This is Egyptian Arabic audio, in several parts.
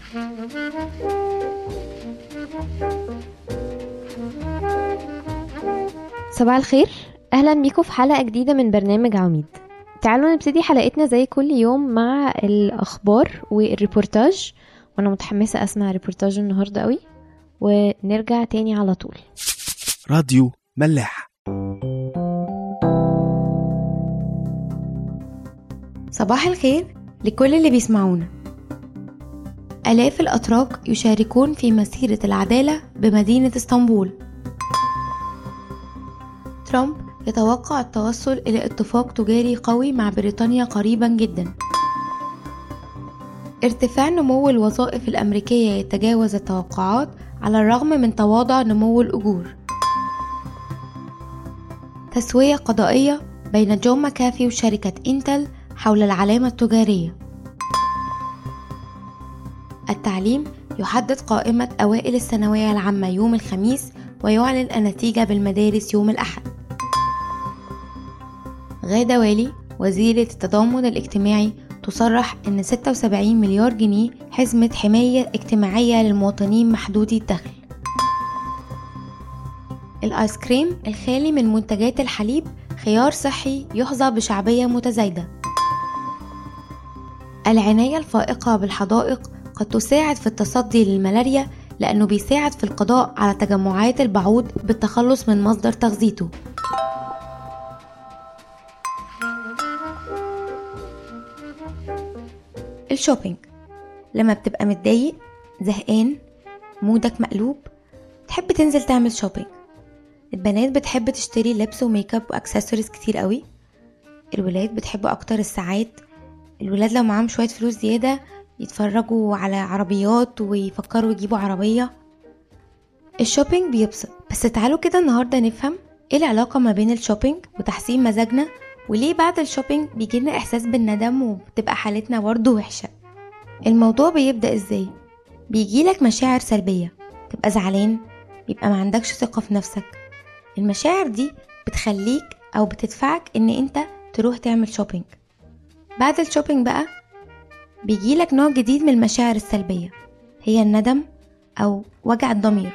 صباح الخير اهلا بيكم في حلقه جديده من برنامج عميد تعالوا نبتدي حلقتنا زي كل يوم مع الاخبار والريبورتاج وانا متحمسه اسمع ريبورتاج النهارده قوي ونرجع تاني على طول راديو ملاح صباح الخير لكل اللي بيسمعونا آلاف الأتراك يشاركون في مسيرة العدالة بمدينة اسطنبول ترامب يتوقع التوصل إلى اتفاق تجاري قوي مع بريطانيا قريبا جدا ارتفاع نمو الوظائف الأمريكية يتجاوز التوقعات على الرغم من تواضع نمو الأجور تسوية قضائية بين جون ماكافي وشركة إنتل حول العلامة التجارية التعليم يحدد قائمة أوائل الثانوية العامة يوم الخميس ويعلن النتيجة بالمدارس يوم الأحد غادة والي وزيرة التضامن الاجتماعي تصرح أن 76 مليار جنيه حزمة حماية اجتماعية للمواطنين محدودي الدخل الآيس كريم الخالي من منتجات الحليب خيار صحي يحظى بشعبية متزايدة العناية الفائقة بالحدائق قد تساعد في التصدي للملاريا لأنه بيساعد في القضاء على تجمعات البعوض بالتخلص من مصدر تغذيته الشوبينج لما بتبقى متضايق زهقان مودك مقلوب تحب تنزل تعمل شوبينج البنات بتحب تشتري لبس وميك اب واكسسوارز كتير قوي الولاد بتحب اكتر الساعات الولاد لو معاهم شوية فلوس زيادة يتفرجوا على عربيات ويفكروا يجيبوا عربية الشوبينج بيبسط بس تعالوا كده النهاردة نفهم ايه العلاقة ما بين الشوبينج وتحسين مزاجنا وليه بعد الشوبينج بيجيلنا احساس بالندم وبتبقى حالتنا برضه وحشة الموضوع بيبدأ ازاي بيجيلك مشاعر سلبية تبقى زعلان بيبقى ما عندكش ثقة في نفسك المشاعر دي بتخليك او بتدفعك ان انت تروح تعمل شوبينج بعد الشوبينج بقى بيجيلك نوع جديد من المشاعر السلبية هي الندم أو وجع الضمير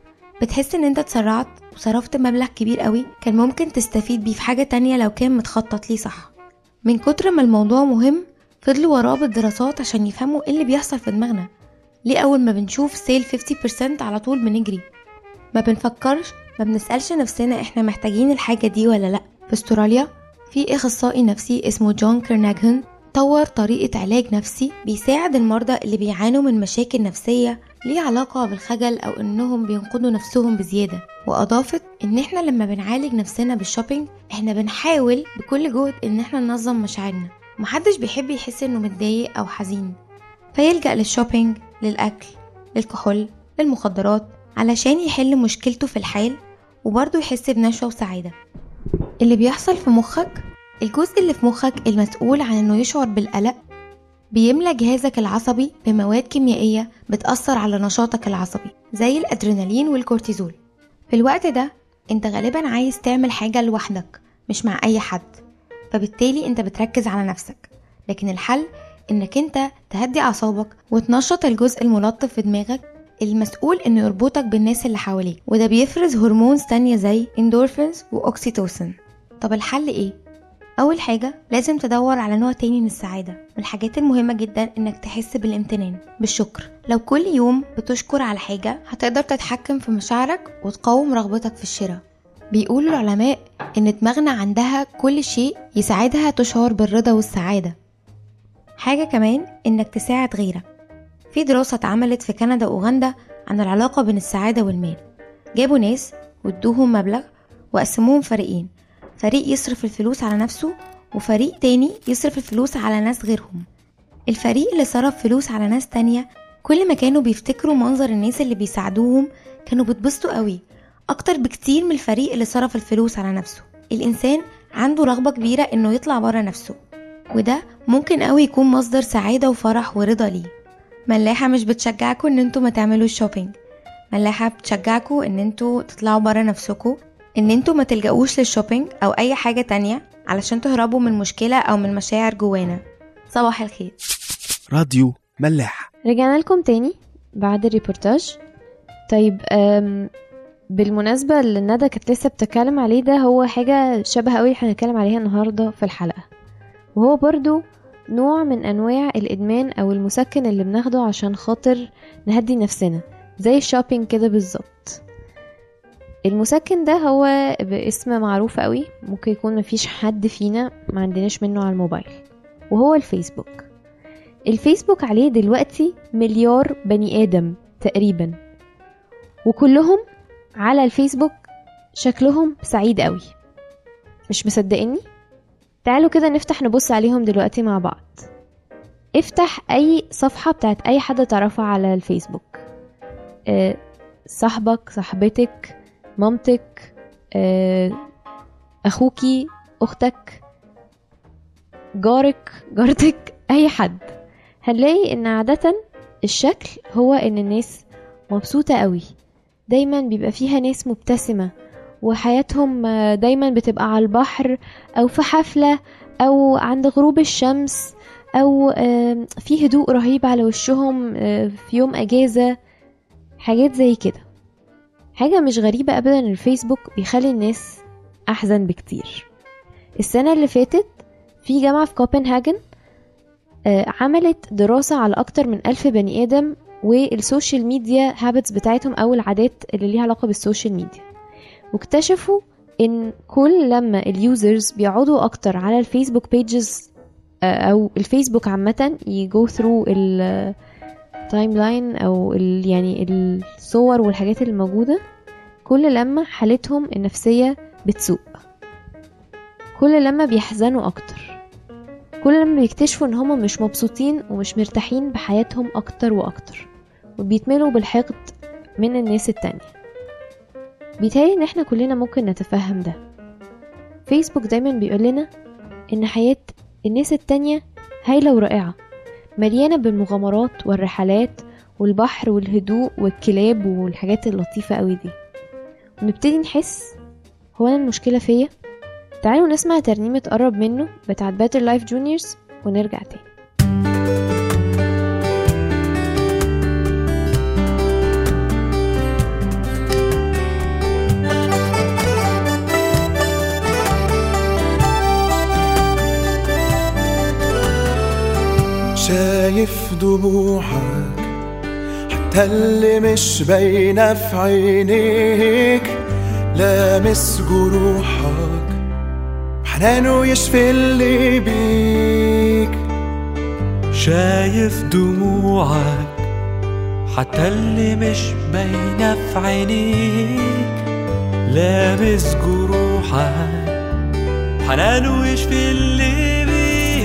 بتحس ان انت اتسرعت وصرفت مبلغ كبير قوي كان ممكن تستفيد بيه في حاجة تانية لو كان متخطط ليه صح من كتر ما الموضوع مهم فضلوا وراه بالدراسات عشان يفهموا ايه اللي بيحصل في دماغنا ليه اول ما بنشوف سيل 50% على طول بنجري ما بنفكرش ما بنسألش نفسنا احنا محتاجين الحاجة دي ولا لأ في استراليا في اخصائي نفسي اسمه جون كيرناغن طور طريقة علاج نفسي بيساعد المرضى اللي بيعانوا من مشاكل نفسية ليه علاقة بالخجل أو إنهم بينقضوا نفسهم بزيادة وأضافت إن إحنا لما بنعالج نفسنا بالشوبينج إحنا بنحاول بكل جهد إن إحنا ننظم مشاعرنا محدش بيحب يحس إنه متضايق أو حزين فيلجأ للشوبينج للأكل للكحول للمخدرات علشان يحل مشكلته في الحال وبرضه يحس بنشوة وسعادة اللي بيحصل في مخك الجزء اللي في مخك المسؤول عن انه يشعر بالقلق بيملى جهازك العصبي بمواد كيميائية بتأثر على نشاطك العصبي زي الأدرينالين والكورتيزول في الوقت ده انت غالبا عايز تعمل حاجة لوحدك مش مع أي حد فبالتالي انت بتركز على نفسك لكن الحل انك انت تهدي أعصابك وتنشط الجزء الملطف في دماغك المسؤول انه يربطك بالناس اللي حواليك وده بيفرز هرمونز تانية زي اندورفينز واوكسيتوسين طب الحل ايه اول حاجة لازم تدور على نوع تاني من السعادة من الحاجات المهمة جدا انك تحس بالامتنان بالشكر لو كل يوم بتشكر على حاجة هتقدر تتحكم في مشاعرك وتقاوم رغبتك في الشراء بيقول العلماء ان دماغنا عندها كل شيء يساعدها تشعر بالرضا والسعادة حاجة كمان انك تساعد غيرك في دراسة اتعملت في كندا وأوغندا عن العلاقة بين السعادة والمال جابوا ناس وادوهم مبلغ وقسموهم فريقين فريق يصرف الفلوس على نفسه وفريق تاني يصرف الفلوس على ناس غيرهم الفريق اللي صرف فلوس على ناس تانية كل ما كانوا بيفتكروا منظر الناس اللي بيساعدوهم كانوا بيتبسطوا قوي أكتر بكتير من الفريق اللي صرف الفلوس على نفسه الإنسان عنده رغبة كبيرة إنه يطلع برا نفسه وده ممكن قوي يكون مصدر سعادة وفرح ورضا ليه ملاحة مش بتشجعكم ان انتوا ما تعملوش شوبينج ملاحة بتشجعكم ان انتوا تطلعوا برا نفسكم ان انتوا ما تلجأوش للشوبينج او اي حاجة تانية علشان تهربوا من مشكلة او من مشاعر جوانا صباح الخير راديو ملاح رجعنا لكم تاني بعد الريبورتاج طيب أم بالمناسبة اللي ندى كانت لسه بتتكلم عليه ده هو حاجة شبه قوي احنا هنتكلم عليها النهاردة في الحلقة وهو برضو نوع من أنواع الإدمان أو المسكن اللي بناخده عشان خاطر نهدي نفسنا زي الشوبينج كده بالظبط المسكن ده هو باسم معروف قوي ممكن يكون مفيش حد فينا ما عندناش منه على الموبايل وهو الفيسبوك الفيسبوك عليه دلوقتي مليار بني آدم تقريبا وكلهم على الفيسبوك شكلهم سعيد قوي مش مصدقيني تعالوا كده نفتح نبص عليهم دلوقتي مع بعض افتح اي صفحة بتاعت اي حد تعرفها على الفيسبوك أه صاحبك صاحبتك مامتك أه اخوكي اختك جارك جارتك اي حد هنلاقي ان عادة الشكل هو ان الناس مبسوطة قوي دايما بيبقى فيها ناس مبتسمة وحياتهم دايما بتبقى على البحر او في حفلة او عند غروب الشمس او في هدوء رهيب على وشهم في يوم اجازة حاجات زي كده حاجة مش غريبة ابدا الفيسبوك بيخلي الناس احزن بكتير السنة اللي فاتت في جامعة في كوبنهاجن عملت دراسة على أكتر من ألف بني آدم والسوشيال ميديا هابتس بتاعتهم أو العادات اللي ليها علاقة بالسوشيال ميديا واكتشفوا ان كل لما اليوزرز بيقعدوا اكتر على الفيسبوك بيجز او الفيسبوك عامه يجو ثرو التايم لاين او ال يعني الصور والحاجات اللي موجوده كل لما حالتهم النفسيه بتسوء كل لما بيحزنوا اكتر كل لما بيكتشفوا ان هما مش مبسوطين ومش مرتاحين بحياتهم اكتر واكتر وبيتملوا بالحقد من الناس التانية بيتهيألي ان احنا كلنا ممكن نتفهم ده فيسبوك دايما بيقول لنا ان حياة الناس التانية هايلة ورائعة مليانة بالمغامرات والرحلات والبحر والهدوء والكلاب والحاجات اللطيفة قوي دي ونبتدي نحس هو انا المشكلة فيا تعالوا نسمع ترنيمة قرب منه بتاعت باتر لايف جونيورز ونرجع تاني شايف دموعك حتى اللي مش باينة في عينيك لامس جروحك حنانه يشفي اللي بيك شايف دموعك حتى اللي مش باينة في عينيك لامس جروحك حنانه يشفي اللي بيك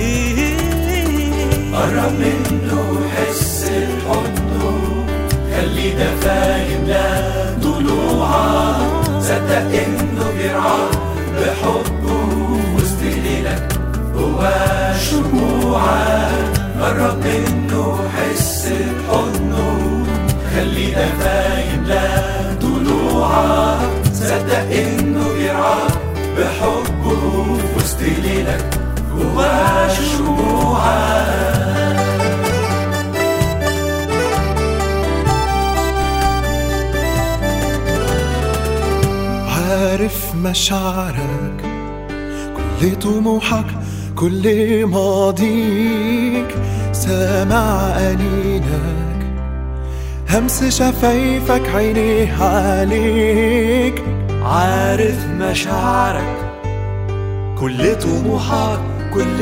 قرب منه حس بحضنه خلي دفا يملى ضلوعك صدق انه بيرعاك بحبه وسط ليلك هو شموعك قرب منه حس بحضنه خلي دفا يملى ضلوعك صدق انه بيرعاك بحبه وسط ليلك هو شموعك عارف مشاعرك كل طموحك كل ماضيك سامع أنينك همس شفايفك عينيه عليك عارف مشاعرك كل طموحك كل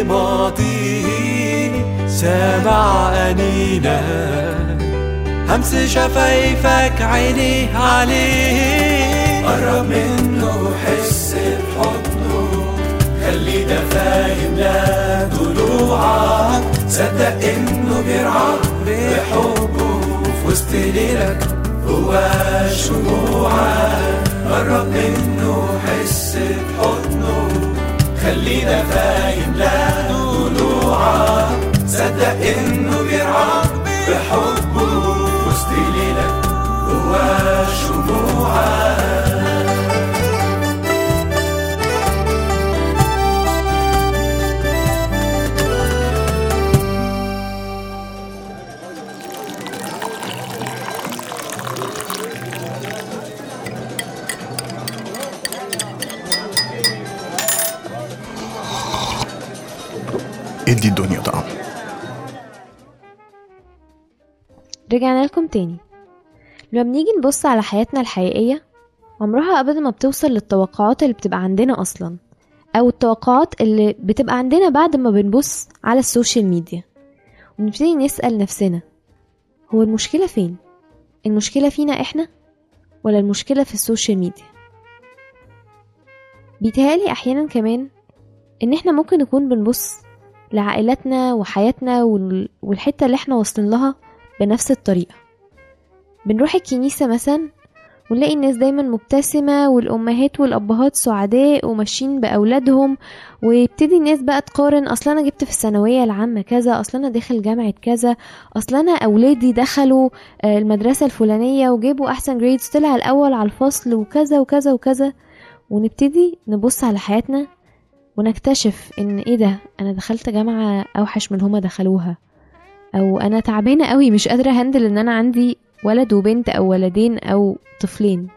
ماضيك سامع أنينك همس شفايفك عينيه عليك قرب منه حس بحضنه خلي دفا يملى ضلوعك صدق انه بيرعاك بحبه في وسط ليلك هو شموعك قرب منه حس بحضنه خلي دفا يملى ضلوعك صدق انه بيرعاك بحبه في وسط ليلك هو شموعك تدي الدنيا طعم رجعنا لكم تاني لما بنيجي نبص على حياتنا الحقيقية عمرها أبدا ما بتوصل للتوقعات اللي بتبقى عندنا أصلا أو التوقعات اللي بتبقى عندنا بعد ما بنبص على السوشيال ميديا ونبتدي نسأل نفسنا هو المشكلة فين؟ المشكلة فينا إحنا؟ ولا المشكلة في السوشيال ميديا؟ بيتهيألي أحيانا كمان إن إحنا ممكن نكون بنبص لعائلاتنا وحياتنا وال- والحتة اللي إحنا واصلين لها بنفس الطريقة بنروح الكنيسة مثلا ونلاقي الناس دايما مبتسمة والأمهات والأبهات سعداء وماشيين بأولادهم ويبتدي الناس بقى تقارن أصلا أنا جبت في الثانوية العامة كذا أصلا أنا داخل جامعة كذا أصلا أنا أولادي دخلوا آه، المدرسة الفلانية وجابوا أحسن جريدز طلع الأول على الفصل وكذا وكذا وكذا ونبتدي نبص على حياتنا ونكتشف إن إيه ده أنا دخلت جامعة أوحش من هما دخلوها او انا تعبانه قوي مش قادره هندل ان انا عندي ولد وبنت او ولدين او طفلين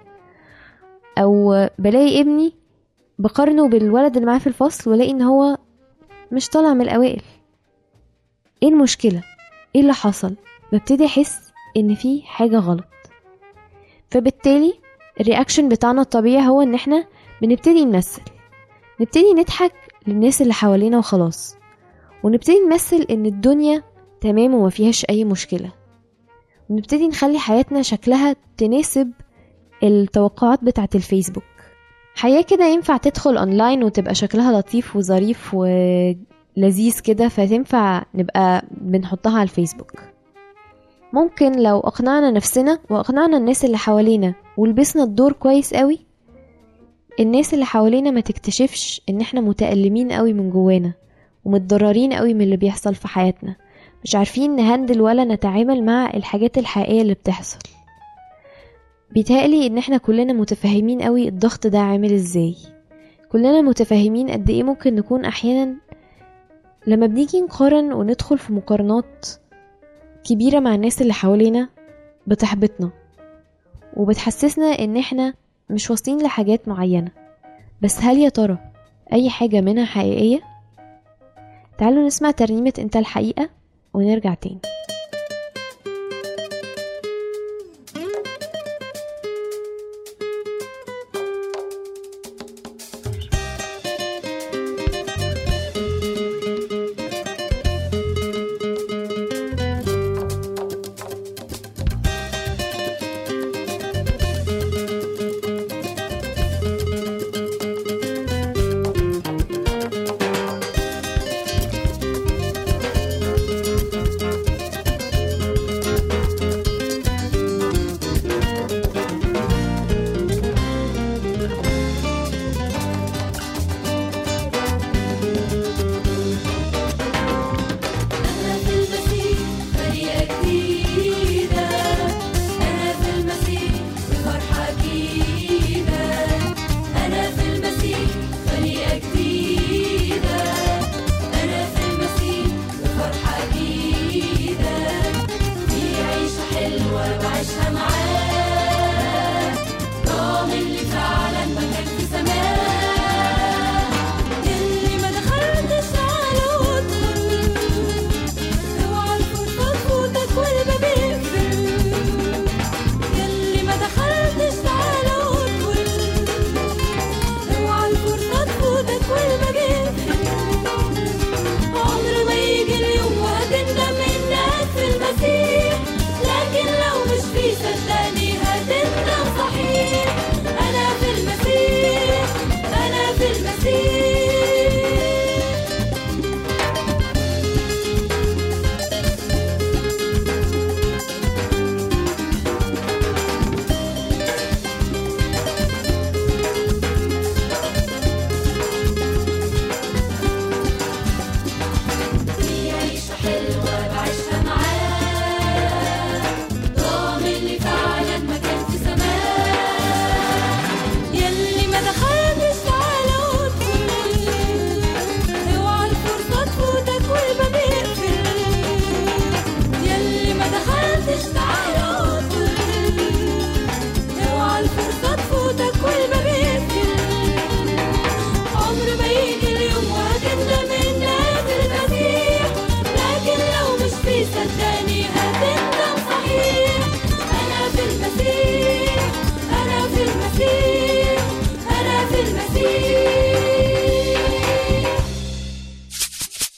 او بلاقي ابني بقارنه بالولد اللي معاه في الفصل والاقي ان هو مش طالع من الاوائل ايه المشكله ايه اللي حصل ببتدي احس ان في حاجه غلط فبالتالي الرياكشن بتاعنا الطبيعي هو ان احنا بنبتدي نمثل نبتدي نضحك للناس اللي حوالينا وخلاص ونبتدي نمثل ان الدنيا تمام وما فيهاش اي مشكلة ونبتدي نخلي حياتنا شكلها تناسب التوقعات بتاعة الفيسبوك حياة كده ينفع تدخل اونلاين وتبقى شكلها لطيف وظريف ولذيذ كده فتنفع نبقى بنحطها على الفيسبوك ممكن لو اقنعنا نفسنا واقنعنا الناس اللي حوالينا ولبسنا الدور كويس قوي الناس اللي حوالينا ما تكتشفش ان احنا متألمين قوي من جوانا ومتضررين قوي من اللي بيحصل في حياتنا مش عارفين نهندل ولا نتعامل مع الحاجات الحقيقية اللي بتحصل بيتهيألي ان احنا كلنا متفاهمين قوي الضغط ده عامل ازاي كلنا متفاهمين قد ايه ممكن نكون احيانا لما بنيجي نقارن وندخل في مقارنات كبيرة مع الناس اللي حوالينا بتحبطنا وبتحسسنا ان احنا مش واصلين لحاجات معينة بس هل يا ترى اي حاجة منها حقيقية تعالوا نسمع ترنيمة انت الحقيقة ونرجع تاني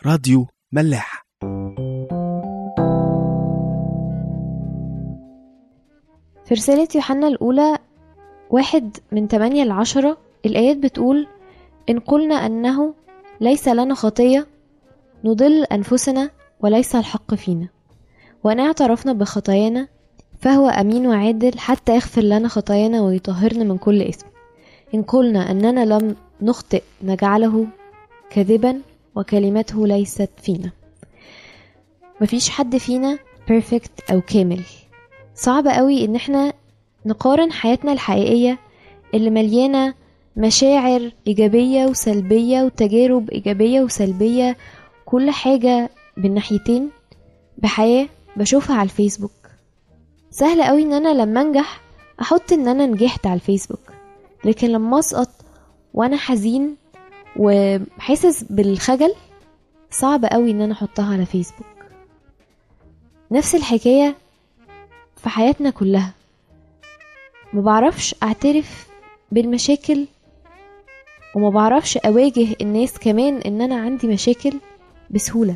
راديو ملاح في رسالة يوحنا الأولى واحد من تمانية لعشرة الآيات بتقول إن قلنا أنه ليس لنا خطية نضل أنفسنا وليس الحق فينا وإن اعترفنا بخطايانا فهو أمين وعادل حتى يغفر لنا خطايانا ويطهرنا من كل إثم إن قلنا أننا لم نخطئ نجعله كذبا وكلمته ليست فينا مفيش حد فينا بيرفكت أو كامل صعب قوي إن احنا نقارن حياتنا الحقيقية اللي مليانة مشاعر إيجابية وسلبية وتجارب إيجابية وسلبية كل حاجة بالناحيتين بحياة بشوفها على الفيسبوك سهل قوي ان انا لما انجح احط ان انا نجحت على الفيسبوك لكن لما اسقط وانا حزين وحاسس بالخجل صعب قوي ان انا احطها على فيسبوك نفس الحكاية في حياتنا كلها ما بعرفش اعترف بالمشاكل وما بعرفش اواجه الناس كمان ان انا عندي مشاكل بسهولة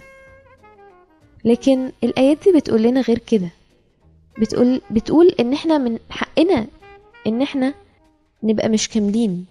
لكن الايات دي بتقول لنا غير كده بتقول بتقول ان احنا من حقنا ان احنا نبقى مش كاملين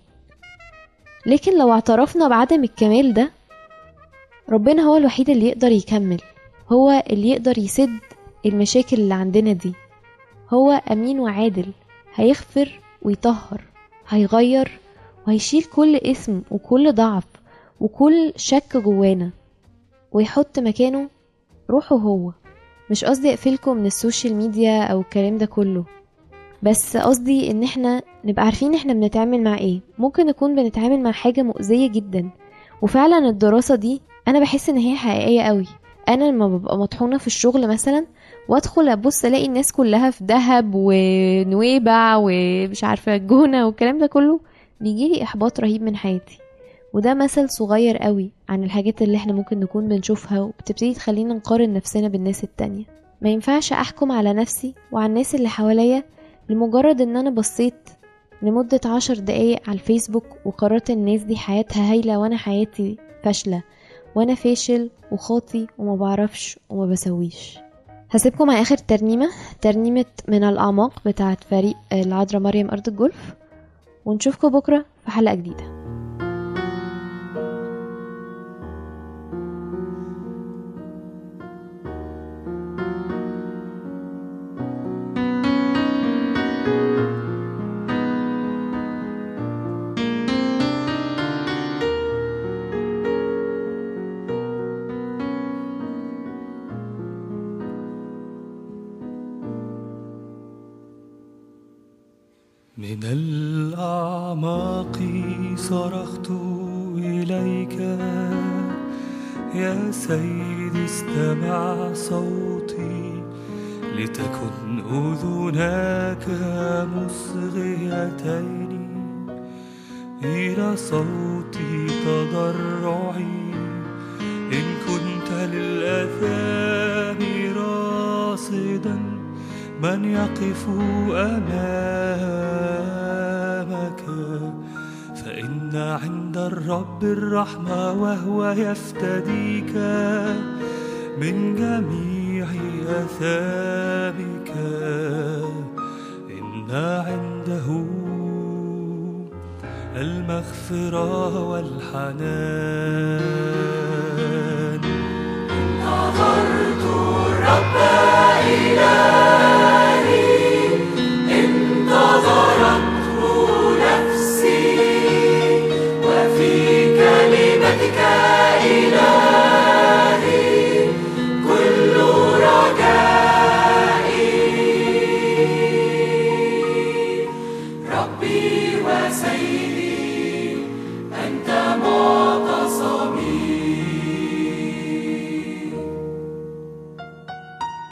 لكن لو اعترفنا بعدم الكمال ده ربنا هو الوحيد اللي يقدر يكمل هو اللي يقدر يسد المشاكل اللي عندنا دي هو امين وعادل هيغفر ويطهر هيغير وهيشيل كل اسم وكل ضعف وكل شك جوانا ويحط مكانه روحه هو مش قصدي اقفلكم من السوشيال ميديا او الكلام ده كله بس قصدي ان احنا نبقى عارفين احنا بنتعامل مع ايه ممكن نكون بنتعامل مع حاجة مؤذية جدا وفعلا الدراسة دي انا بحس ان هي حقيقية قوي انا لما ببقى مطحونة في الشغل مثلا وادخل ابص الاقي الناس كلها في دهب ونويبع ومش عارفة الجونة والكلام ده كله بيجيلي احباط رهيب من حياتي وده مثل صغير قوي عن الحاجات اللي احنا ممكن نكون بنشوفها وبتبتدي تخلينا نقارن نفسنا بالناس التانية ما ينفعش احكم على نفسي وعلى الناس اللي حواليا لمجرد ان انا بصيت لمدة عشر دقايق على الفيسبوك وقررت الناس دي حياتها هايلة وانا حياتي فاشلة وانا فاشل وخاطي وما بعرفش وما بسويش هسيبكم مع اخر ترنيمة ترنيمة من الاعماق بتاعت فريق العذراء مريم ارض الجولف ونشوفكم بكرة في حلقة جديدة من الأعماق صرخت إليك يا سيدي استمع صوتي لتكن أذناك مصغيتين إلى صوتي تضرعي إن كنت للأثام راصدا من يقف أمامك فإن عند الرب الرحمة وهو يفتديك من جميع أثامك إن عنده المغفرة والحنان نظرت الرب إلهي انتظرته نفسي وفي كلمتك إلهي كل رجائي ربي وسيدي أنت معتصمي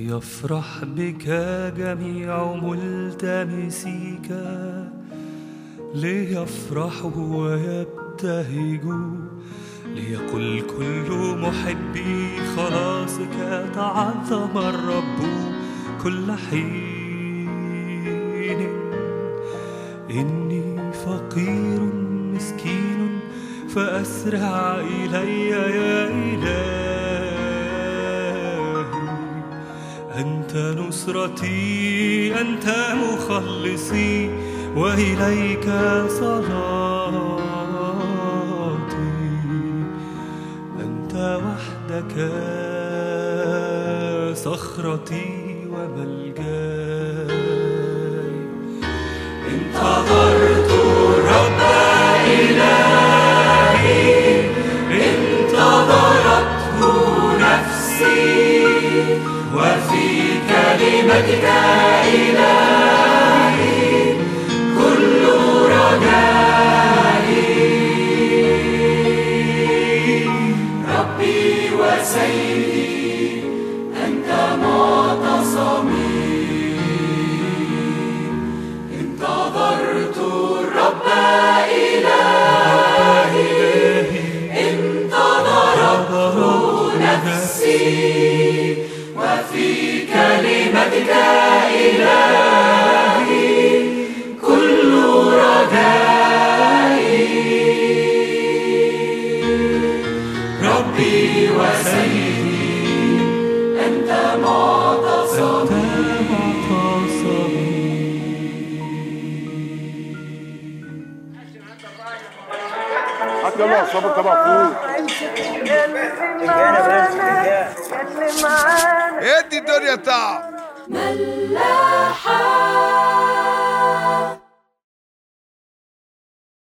ليفرح بك جميع ملتمسيك ليفرحوا ويبتهجوا ليقل كل محبي خلاصك تعظم الرب كل حين إني فقير مسكين فأسرع إلي يا إلهي أنت نصرتي أنت مخلصي وإليك صلاتي أنت وحدك صخرتي وملجاي انتظرت الرب إلهي انتظرته نفسي وفي كلمتك إلهي كل رجائي ربي وسيدي أنت معتصمي انتظرت الرب إلهي انتظرت نفسي وفي كلمتك إلهي كل رجائي ربي وسيدي أنت معتصمي حتى يلا صبر تبع فوق ادي الدنيا تعب ملاحة